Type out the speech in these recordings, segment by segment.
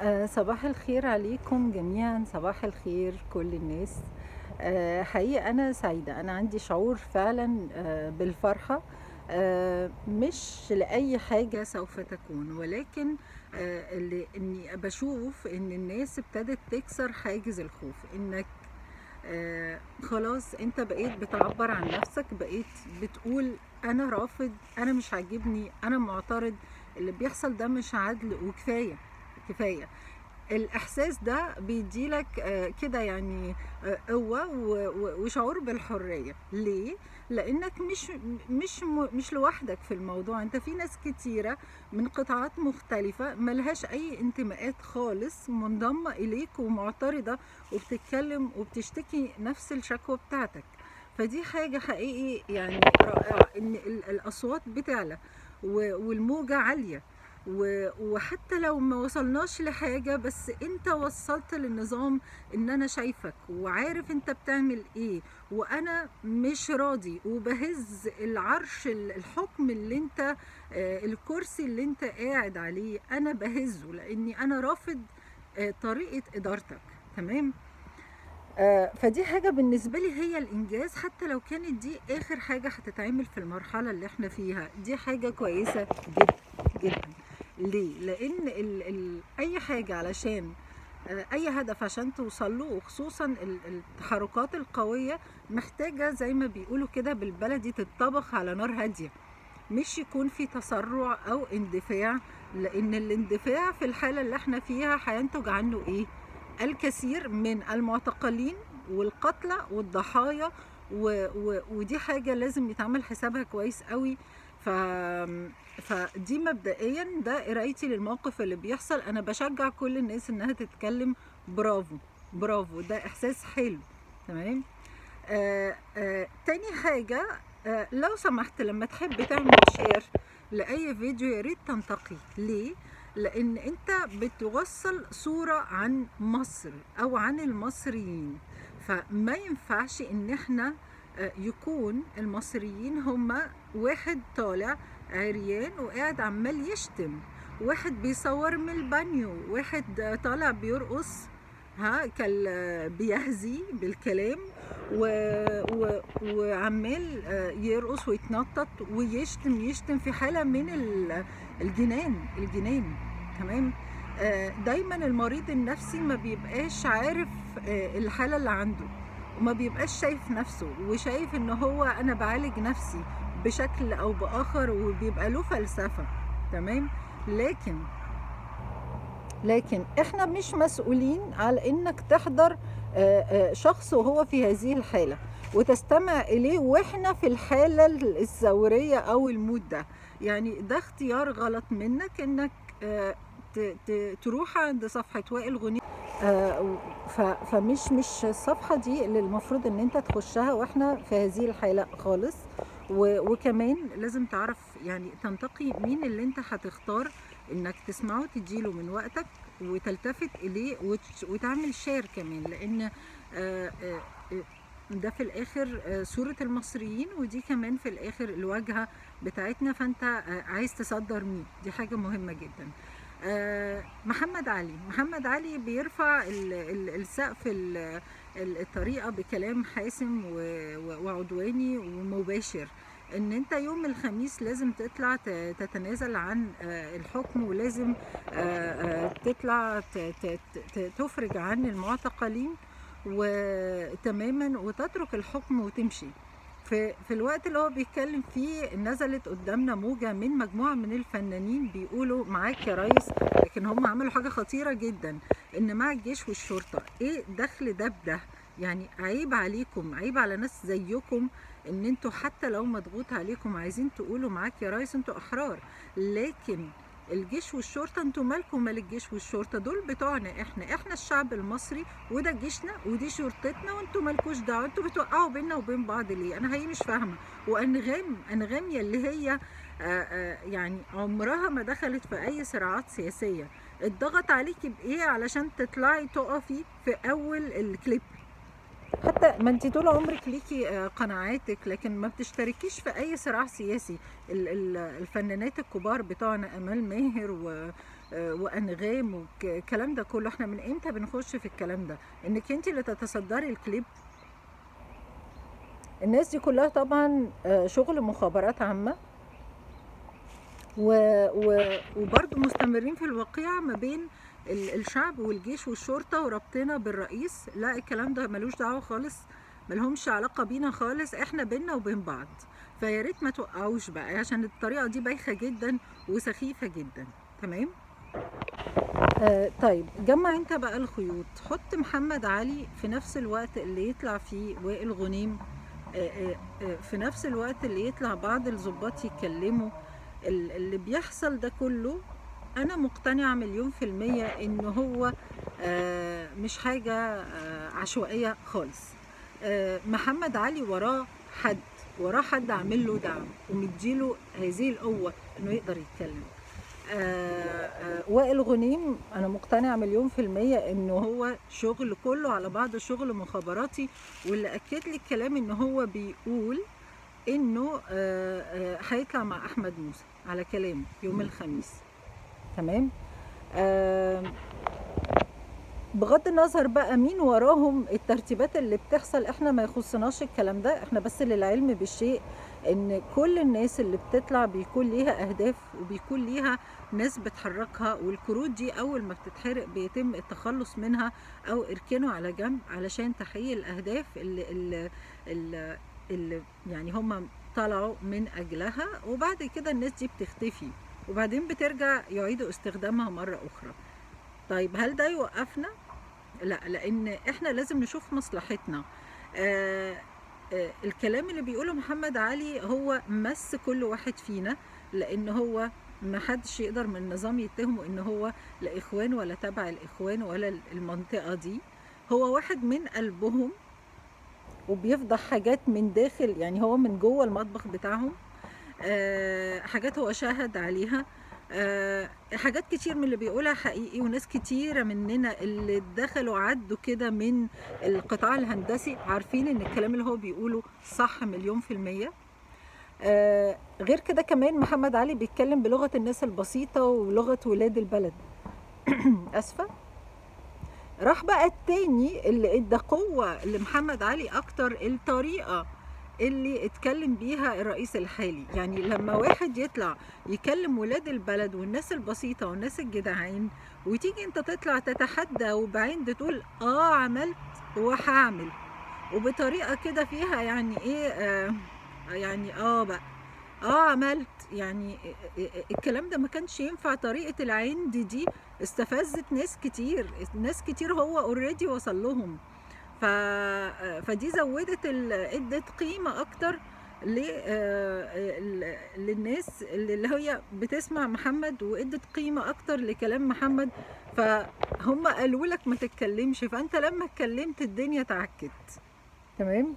آه، صباح الخير عليكم جميعا صباح الخير كل الناس آه، حقيقة أنا سعيدة أنا عندي شعور فعلا آه، بالفرحة آه، مش لأي حاجة سوف تكون ولكن آه، اللي إني بشوف إن الناس ابتدت تكسر حاجز الخوف إنك آه، خلاص انت بقيت بتعبر عن نفسك بقيت بتقول انا رافض انا مش عاجبني انا معترض اللي بيحصل ده مش عدل وكفايه كفايه الاحساس ده بيديلك آه، كده يعني آه، قوه و- و- وشعور بالحريه ليه لانك مش مش م- مش لوحدك في الموضوع انت في ناس كتيره من قطاعات مختلفه ملهاش اي انتماءات خالص منضمه اليك ومعترضه وبتتكلم وبتشتكي نفس الشكوى بتاعتك فدي حاجه حقيقي يعني رائعه ان ال- الاصوات بتعلى و- والموجه عاليه و- وحتى لو ما وصلناش لحاجة بس انت وصلت للنظام ان انا شايفك وعارف انت بتعمل ايه وانا مش راضي وبهز العرش ال- الحكم اللي انت آه، الكرسي اللي انت قاعد عليه انا بهزه لاني انا رافض آه، طريقة ادارتك تمام آه، فدي حاجة بالنسبة لي هي الإنجاز حتى لو كانت دي آخر حاجة هتتعمل في المرحلة اللي احنا فيها دي حاجة كويسة جدا جدا ليه؟ لأن ال ال أي حاجة علشان آه، أي هدف عشان توصل له وخصوصا ال- التحركات القوية محتاجة زي ما بيقولوا كده بالبلدي تتطبخ على نار هادية مش يكون في تسرع أو اندفاع لأن الاندفاع في الحالة اللي احنا فيها هينتج عنه إيه؟ الكثير من المعتقلين والقتلى والضحايا و... و... ودي حاجة لازم يتعمل حسابها كويس قوي ف... فدي مبدئيا ده قرايتي للموقف اللي بيحصل انا بشجع كل الناس انها تتكلم برافو برافو ده احساس حلو تمام آه آه تاني حاجة آه لو سمحت لما تحب تعمل شير لأي فيديو يا ريت تنتقي ليه؟ لأن أنت بتوصل صورة عن مصر أو عن المصريين فما ينفعش إن احنا آه، يكون المصريين هما واحد طالع عريان وقاعد عمال يشتم واحد بيصور من البانيو واحد آه، طالع بيرقص ها كال بيهزي بالكلام و... و... وعمال آه، يرقص ويتنطط ويشتم يشتم في حالة من ال- الجنان الجنان تمام آه، دايما المريض النفسي ما بيبقاش عارف آه، الحالة اللي عنده وما بيبقاش شايف نفسه وشايف ان هو انا بعالج نفسي بشكل او باخر وبيبقى له فلسفة تمام لكن لكن احنا مش مسؤولين على انك تحضر آه، آه، شخص وهو في هذه الحالة وتستمع اليه واحنا في الحالة الثورية او المود ده يعني ده اختيار غلط منك انك آه، ت- ت- تروح عند صفحة وائل غني آه، ف- فمش مش الصفحة دي اللي المفروض ان انت تخشها واحنا في هذه الحالة خالص و- وكمان لازم تعرف يعني تنتقي مين اللي انت هتختار انك تسمعه تديله من وقتك وتلتفت اليه وت- وتعمل شير كمان لان آه، آه، آه، ده في الاخر آه، صورة المصريين ودي كمان في الاخر الواجهة بتاعتنا فانت آه، عايز تصدر مين دي حاجة مهمة جدا آه، محمد علي محمد علي بيرفع ال- ال- السقف ال- ال- الطريقة بكلام حاسم و- و- وعدواني ومباشر ان انت يوم الخميس لازم تطلع ت- تتنازل عن آه، الحكم ولازم آه، آه، تطلع ت- ت- ت- تفرج عن المعتقلين وتماما وتترك الحكم وتمشي في في الوقت اللي هو بيتكلم فيه نزلت قدامنا موجة من مجموعة من الفنانين بيقولوا معاك يا ريس لكن هم عملوا حاجة خطيرة جدا ان مع الجيش والشرطة ايه دخل ده بده يعني عيب عليكم عيب على ناس زيكم ان انتوا حتى لو مضغوط عليكم عايزين تقولوا معاك يا ريس انتوا احرار لكن الجيش والشرطة انتوا مالكم مال الجيش والشرطة دول بتوعنا احنا احنا الشعب المصري وده جيشنا ودي شرطتنا وانتوا مالكوش دعوة انتوا بتوقعوا بينا وبين بعض ليه انا هي مش فاهمة وانغام انغام يلي هي آه، آه، يعني عمرها ما دخلت في اي صراعات سياسية اتضغط عليكي بايه علشان تطلعي تقفي في اول الكليب حتى ما انت طول عمرك ليكي آه، قناعاتك لكن ما بتشتركيش في اي صراع سياسي ال- ال- الفنانات الكبار بتوعنا امال ماهر و آه، وانغام والكلام ده كله احنا من امتى بنخش في الكلام ده انك انت اللي تتصدري الكليب الناس دي كلها طبعا آه، شغل مخابرات عامه و... و... وبرضه مستمرين في الوقيعة ما بين ال- الشعب والجيش والشرطة وربطنا بالرئيس لا الكلام ده ملوش دعوة خالص ملهمش علاقة بينا خالص احنا بينا وبين بعض فيا ريت ما توقعوش بقى عشان الطريقة دي بايخة جدا وسخيفة جدا تمام آه طيب جمع انت بقى الخيوط حط محمد علي في نفس الوقت اللي يطلع فيه وائل غنيم آه آه آه في نفس الوقت اللي يطلع بعض الضباط يتكلموا ال- اللي بيحصل ده كله انا مقتنعه مليون في الميه ان هو آه، مش حاجه آه، عشوائيه خالص آه، محمد علي وراه حد وراه حد عامل له دعم ومديله هذه القوه انه يقدر يتكلم آه، آه، وائل غنيم انا مقتنعه مليون في الميه انه هو شغل كله على بعضه شغل مخابراتي واللي اكد لي الكلام ان هو بيقول انه آه، آه، هيطلع مع احمد موسى على كلامه يوم الخميس تمام آه بغض النظر بقى مين وراهم الترتيبات اللي بتحصل احنا ما يخصناش الكلام ده احنا بس للعلم بالشيء ان كل الناس اللي بتطلع بيكون ليها اهداف وبيكون ليها ناس بتحركها والكروت دي اول ما بتتحرق بيتم التخلص منها او اركنه على جنب علشان تحقيق الاهداف اللي, اللي, اللي, اللي يعني هم طلعوا من اجلها وبعد كده الناس دي بتختفي وبعدين بترجع يعيدوا استخدامها مرة أخرى طيب هل ده يوقفنا؟ لا لأن إحنا لازم نشوف مصلحتنا آه آه الكلام اللي بيقوله محمد علي هو مس كل واحد فينا لأن هو ما حدش يقدر من النظام يتهمه إن هو لا إخوان ولا تبع الإخوان ولا المنطقة دي هو واحد من قلبهم وبيفضح حاجات من داخل يعني هو من جوه المطبخ بتاعهم آه، حاجات هو شاهد عليها آه، حاجات كتير من اللي بيقولها حقيقي وناس كتيرة مننا اللي دخلوا عدوا كده من القطاع الهندسي عارفين ان الكلام اللي هو بيقوله صح مليون في المية آه، غير كده كمان محمد علي بيتكلم بلغة الناس البسيطة ولغة ولاد البلد أسفة راح بقى التاني اللي ادى قوة لمحمد علي اكتر الطريقة اللي اتكلم بيها الرئيس الحالي يعني لما واحد يطلع يكلم ولاد البلد والناس البسيطة والناس الجدعان وتيجي انت تطلع تتحدى وبعين تقول اه عملت وهعمل وبطريقة كده فيها يعني ايه آه يعني اه بقى اه عملت يعني الكلام ده ما كانش ينفع طريقة العند دي استفزت ناس كتير ناس كتير هو اوريدي وصل لهم ف... فدي زودت ال... ادت قيمه اكتر ل... ال- للناس اللي هي بتسمع محمد وادت قيمه اكتر لكلام محمد فهم قالوا لك ما تتكلمش فانت لما اتكلمت الدنيا اتعكت تمام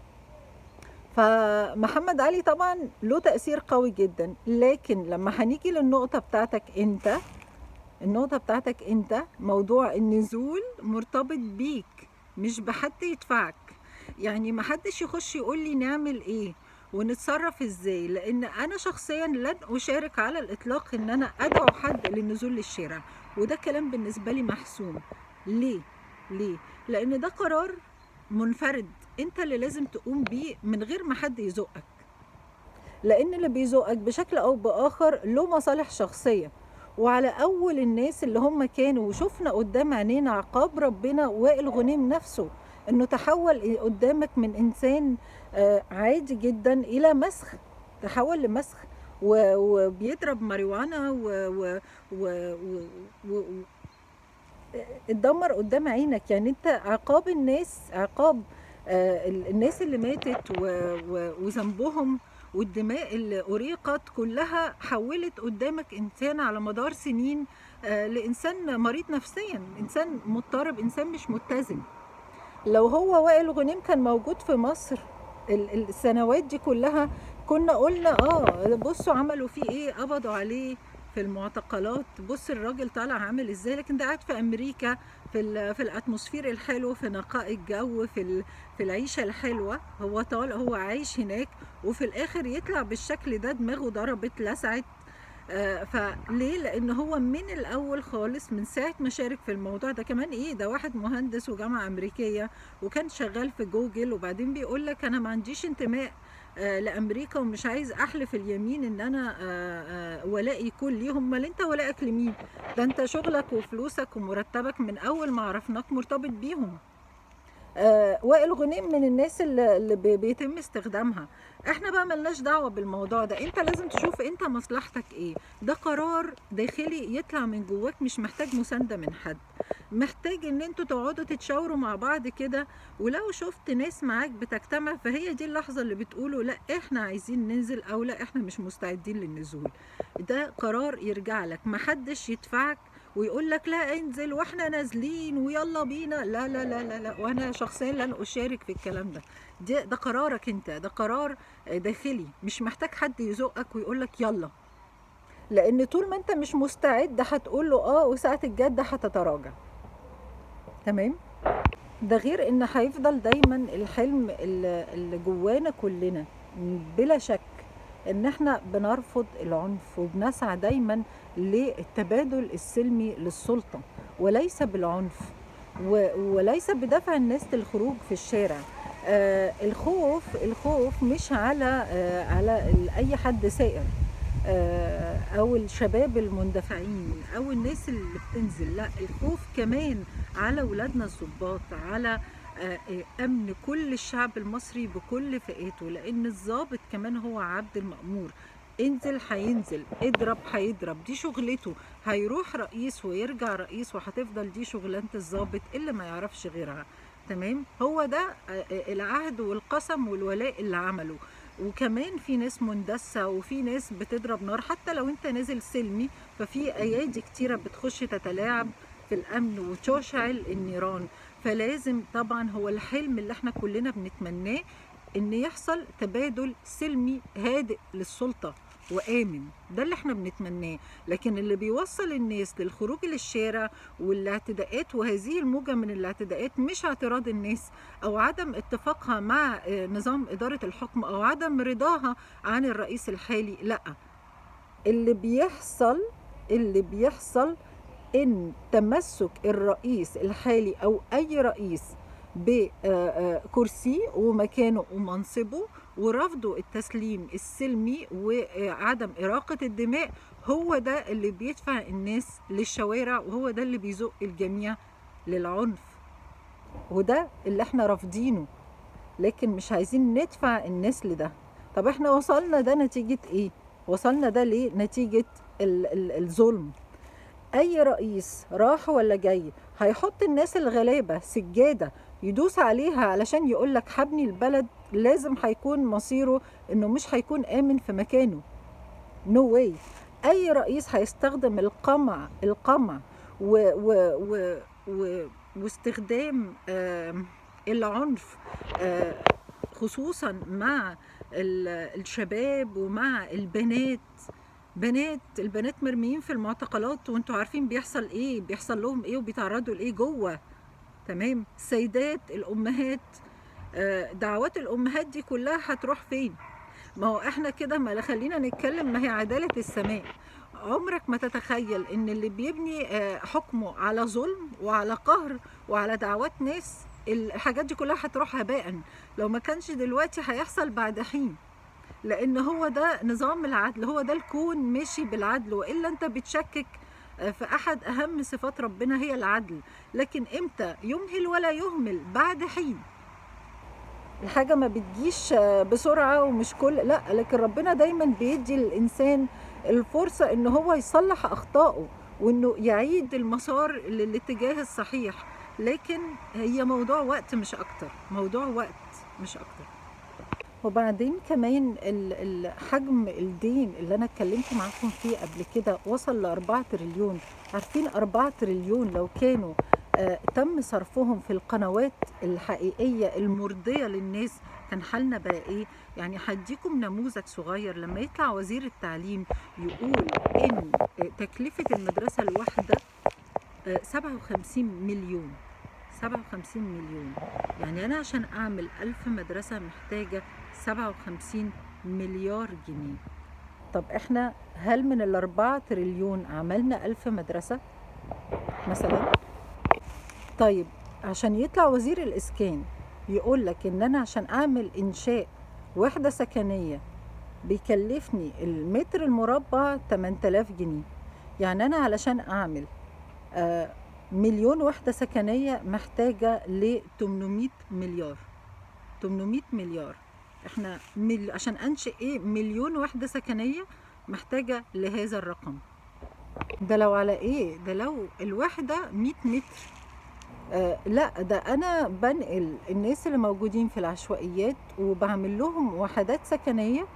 فمحمد علي طبعا له تأثير قوي جدا لكن لما هنيجي للنقطة بتاعتك انت النقطة بتاعتك انت موضوع النزول مرتبط بيك مش بحد يدفعك يعني ما حدش يخش يقول لي نعمل ايه ونتصرف ازاي لان انا شخصيا لن اشارك على الاطلاق ان انا ادعو حد للنزول للشارع وده كلام بالنسبة لي محسوم ليه ليه لان ده قرار منفرد انت اللي لازم تقوم بيه من غير ما حد يزقك لان اللي بيزقك بشكل او باخر له مصالح شخصيه وعلى اول الناس اللي هم كانوا وشفنا قدام عينينا عقاب ربنا وائل غنيم نفسه انه تحول قدامك من انسان آه، عادي جدا الى مسخ تحول لمسخ و- وبيضرب ماريجوانا و, و, و, و, و, و اتدمر قدام عينك يعني انت عقاب الناس عقاب آه، ال- الناس اللي ماتت و- و- وذنبهم والدماء اللي أريقت كلها حولت قدامك إنسان على مدار سنين آه، لإنسان مريض نفسيا إنسان مضطرب إنسان مش متزن لو هو وائل غنيم كان موجود في مصر ال- السنوات دي كلها كنا قلنا اه بصوا عملوا فيه ايه قبضوا عليه في المعتقلات بص الراجل طالع عامل ازاي لكن ده قاعد في امريكا في ال- في الاتموسفير الحلو في نقاء الجو في ال- في العيشه الحلوه هو طالع هو عايش هناك وفي الاخر يطلع بالشكل ده دماغه ضربت لسعت آه، فليه لان هو من الاول خالص من ساعه ما شارك في الموضوع ده كمان ايه ده واحد مهندس وجامعه امريكيه وكان شغال في جوجل وبعدين بيقول لك انا ما عنديش انتماء آه، لامريكا ومش عايز احلف اليمين ان انا آه، آه، ولائي يكون ليهم امال انت ولائك لمين ده انت شغلك وفلوسك ومرتبك من اول ما عرفناك مرتبط بيهم آه، وائل غنيم من الناس اللي اللي بي- بيتم استخدامها احنا بقى ملناش دعوة بالموضوع ده انت لازم تشوف انت مصلحتك ايه ده قرار داخلي يطلع من جواك مش محتاج مساندة من حد محتاج ان انتوا تقعدوا تتشاوروا مع بعض كده ولو شفت ناس معاك بتجتمع فهي دي اللحظة اللي بتقولوا لا احنا عايزين ننزل او لا احنا مش مستعدين للنزول ده قرار يرجع لك محدش يدفعك ويقول لك لا انزل واحنا نازلين ويلا بينا لا لا لا لا لا وانا شخصيا لن اشارك في الكلام ده ده, ده قرارك انت ده قرار داخلي مش محتاج حد يزقك ويقول لك يلا لان طول ما انت مش مستعد هتقول له اه وساعه الجد هتتراجع تمام ده غير ان هيفضل دايما الحلم اللي اللي جوانا كلنا بلا شك ان احنا بنرفض العنف وبنسعى دايما للتبادل السلمي للسلطة وليس بالعنف و- وليس بدفع الناس للخروج في الشارع آه الخوف الخوف مش على آه على ال- اي حد سائر آه او الشباب المندفعين او الناس اللي بتنزل لا الخوف كمان على ولادنا الضباط على آه، آه، امن كل الشعب المصري بكل فئاته لان الضابط كمان هو عبد المأمور انزل هينزل اضرب هيضرب دي شغلته هيروح رئيس ويرجع رئيس وهتفضل دي شغلانه الضابط اللي ما يعرفش غيرها تمام هو ده آه، آه، العهد والقسم والولاء اللي عمله وكمان في ناس مندسه وفي ناس بتضرب نار حتى لو انت نازل سلمي ففي ايادي كتيره بتخش تتلاعب في الامن وتشعل النيران فلازم طبعا هو الحلم اللي احنا كلنا بنتمناه ان يحصل تبادل سلمي هادئ للسلطه وامن ده اللي احنا بنتمناه لكن اللي بيوصل الناس للخروج للشارع والاعتداءات وهذه الموجه من الاعتداءات مش اعتراض الناس او عدم اتفاقها مع آه، نظام اداره الحكم او عدم رضاها عن الرئيس الحالي لا اللي بيحصل اللي بيحصل ان تمسك الرئيس الحالي او اي رئيس بكرسيه ومكانه ومنصبه ورفضه التسليم السلمي وعدم إراقة الدماء هو ده اللي بيدفع الناس للشوارع وهو ده اللي بيزق الجميع للعنف وده اللي احنا رافضينه لكن مش عايزين ندفع الناس لده طب احنا وصلنا ده نتيجة ايه وصلنا ده ليه نتيجة ال- ال- الظلم اي رئيس راح ولا جاي هيحط الناس الغلابه سجاده يدوس عليها علشان يقول لك حبني البلد لازم هيكون مصيره انه مش هيكون امن في مكانه نو no واي اي رئيس هيستخدم القمع القمع و و و و واستخدام آم، العنف آه، خصوصا مع ال- الشباب ومع البنات بنات البنات مرميين في المعتقلات وانتوا عارفين بيحصل ايه بيحصل لهم ايه وبيتعرضوا لايه جوه تمام السيدات الامهات آه، دعوات الامهات دي كلها هتروح فين ما هو احنا كده ما خلينا نتكلم ما هي عدالة السماء عمرك ما تتخيل ان اللي بيبني آه، حكمه على ظلم وعلى قهر وعلى دعوات ناس الحاجات دي كلها هتروح هباء لو ما كانش دلوقتي هيحصل بعد حين لان هو ده نظام العدل هو ده الكون ماشي بالعدل والا انت بتشكك آه، في احد اهم صفات ربنا هي العدل لكن امتى يمهل ولا يهمل بعد حين الحاجة ما بتجيش آه، بسرعة ومش كل لا لكن ربنا دايما بيدي للإنسان الفرصة إن هو يصلح أخطائه وإنه يعيد المسار للاتجاه الصحيح لكن هي موضوع وقت مش أكتر موضوع وقت مش أكتر وبعدين كمان ال- ال- حجم الدين اللي انا اتكلمت معاكم فيه قبل كده وصل ل 4 تريليون عارفين 4 تريليون لو كانوا آه تم صرفهم في القنوات الحقيقيه المرضيه للناس كان حالنا بقى ايه يعني هديكم نموذج صغير لما يطلع وزير التعليم يقول ان آه، تكلفه المدرسه الواحده آه، 57 مليون 57 مليون يعني أنا عشان أعمل ألف مدرسة محتاجة 57 مليار جنيه طب إحنا هل من ال4 تريليون عملنا 1000 مدرسة مثلًا؟ طيب عشان يطلع وزير الإسكان يقول لك إن أنا عشان أعمل إنشاء وحدة سكنية بيكلفني المتر المربع 8000 جنيه يعني أنا علشان أعمل آه، مليون وحدة سكنية محتاجة ل 800 مليار 800 مليار احنا مل... عشان انشئ ايه مليون وحدة سكنية محتاجة لهذا الرقم ده لو على ايه ده لو الوحدة 100 متر آه لا ده انا بنقل الناس اللي موجودين في العشوائيات وبعمل لهم وحدات سكنية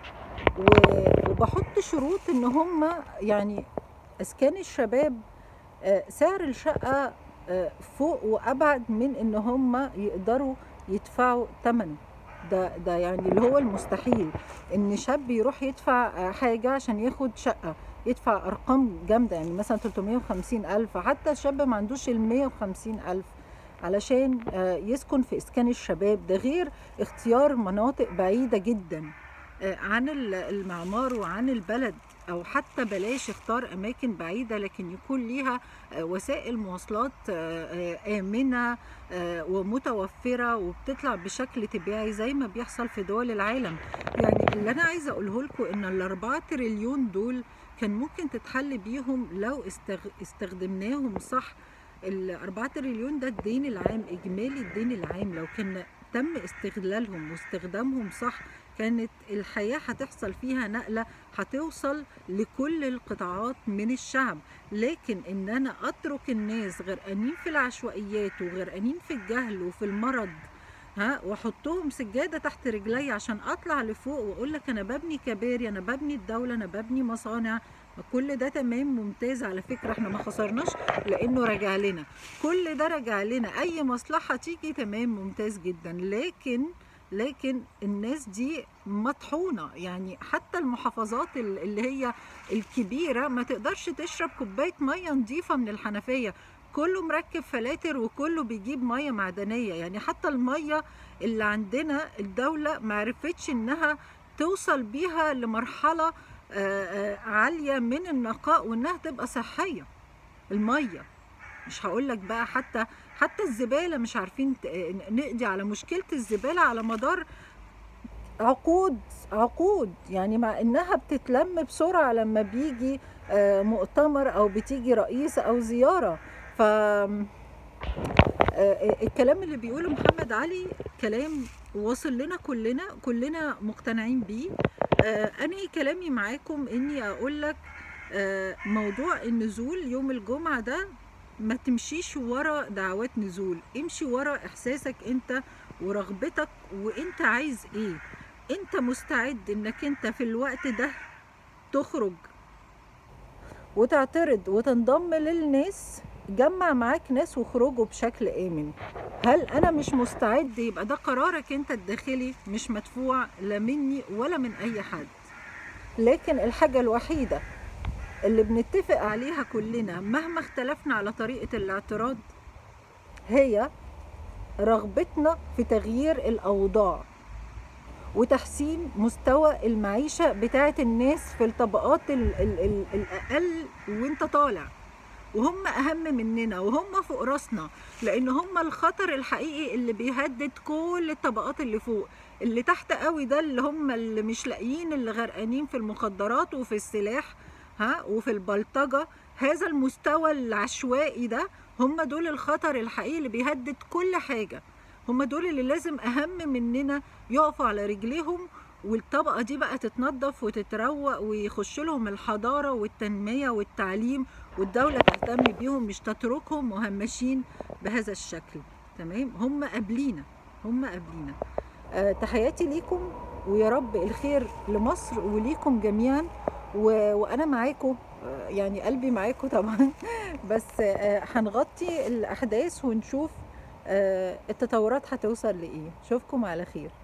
و- وبحط شروط ان هم يعني اسكان الشباب آه، سعر الشقة آه، فوق وابعد من ان هم يقدروا يدفعوا ثمنه ده ده يعني اللي هو المستحيل ان شاب يروح يدفع آه، حاجة عشان ياخد شقة يدفع ارقام جامدة يعني مثلا 350 الف حتى الشاب ما عندوش ال 150 الف علشان آه، يسكن في اسكان الشباب ده غير اختيار مناطق بعيدة جدا آه، عن ال- المعمار وعن البلد او حتى بلاش اختار اماكن بعيده لكن يكون ليها آه، وسائل مواصلات آه، آه، امنه آه، ومتوفره وبتطلع بشكل طبيعي زي ما بيحصل في دول العالم يعني اللي انا عايزه اقوله لكم ان الاربعة تريليون دول كان ممكن تتحل بيهم لو استغ- استخدمناهم صح الأربعة تريليون ده الدين العام إجمالي الدين العام لو كان تم استغلالهم واستخدامهم صح كانت الحياة هتحصل فيها نقلة هتوصل لكل القطاعات من الشعب لكن ان انا اترك الناس غرقانين في العشوائيات وغرقانين في الجهل وفي المرض ها واحطهم سجاده تحت رجلي عشان اطلع لفوق واقول لك انا ببني كباري انا ببني الدوله انا ببني مصانع ما كل ده تمام ممتاز على فكره احنا ما خسرناش لانه راجع لنا كل ده راجع لنا اي مصلحه تيجي تمام ممتاز جدا لكن لكن الناس دي مطحونه يعني حتى المحافظات ال- اللي هي الكبيره ما تقدرش تشرب كوبايه ميه نظيفه من الحنفيه كله مركب فلاتر وكله بيجيب ميه معدنيه يعني حتى الميه اللي عندنا الدوله ما عرفتش انها توصل بيها لمرحله آه، آه، عاليه من النقاء وانها تبقى صحيه الميه مش هقول لك بقى حتى حتى الزباله مش عارفين ت- نقضي على مشكله الزباله على مدار عقود عقود يعني مع انها بتتلم بسرعه لما بيجي آه، مؤتمر او بتيجي رئيس او زياره ف آه، الكلام اللي بيقوله محمد علي كلام واصل لنا كلنا كلنا مقتنعين بيه آه، انا كلامي معاكم اني اقول لك آه، موضوع النزول يوم الجمعه ده ما تمشيش ورا دعوات نزول امشي ورا احساسك انت ورغبتك وانت عايز ايه انت مستعد انك انت في الوقت ده تخرج وتعترض وتنضم للناس جمع معاك ناس وخرجوا بشكل آمن هل أنا مش مستعد يبقى ده قرارك أنت الداخلي مش مدفوع لا مني ولا من أي حد لكن الحاجة الوحيدة اللي بنتفق عليها كلنا مهما اختلفنا على طريقة الاعتراض هي رغبتنا في تغيير الأوضاع وتحسين مستوى المعيشة بتاعت الناس في الطبقات ال ال ال الأقل وانت طالع وهم أهم مننا وهم فوق راسنا لأن هم الخطر الحقيقي اللي بيهدد كل الطبقات اللي فوق اللي تحت قوي ده اللي هم اللي مش لاقيين اللي غرقانين في المخدرات وفي السلاح ها وفي البلطجة هذا المستوى العشوائي ده هم دول الخطر الحقيقي اللي بيهدد كل حاجة هم دول اللي لازم أهم مننا يقفوا على رجليهم والطبقة دي بقى تتنظف وتتروق ويخش لهم الحضارة والتنمية والتعليم والدولة تهتم بيهم مش تتركهم مهمشين بهذا الشكل تمام هم قبلينا هم قبلينا آه تحياتي ليكم ويا رب الخير لمصر وليكم جميعا و... وانا معاكم آه، يعني قلبي معاكم طبعا بس آه، هنغطي الاحداث ونشوف آه، التطورات هتوصل لايه اشوفكم على خير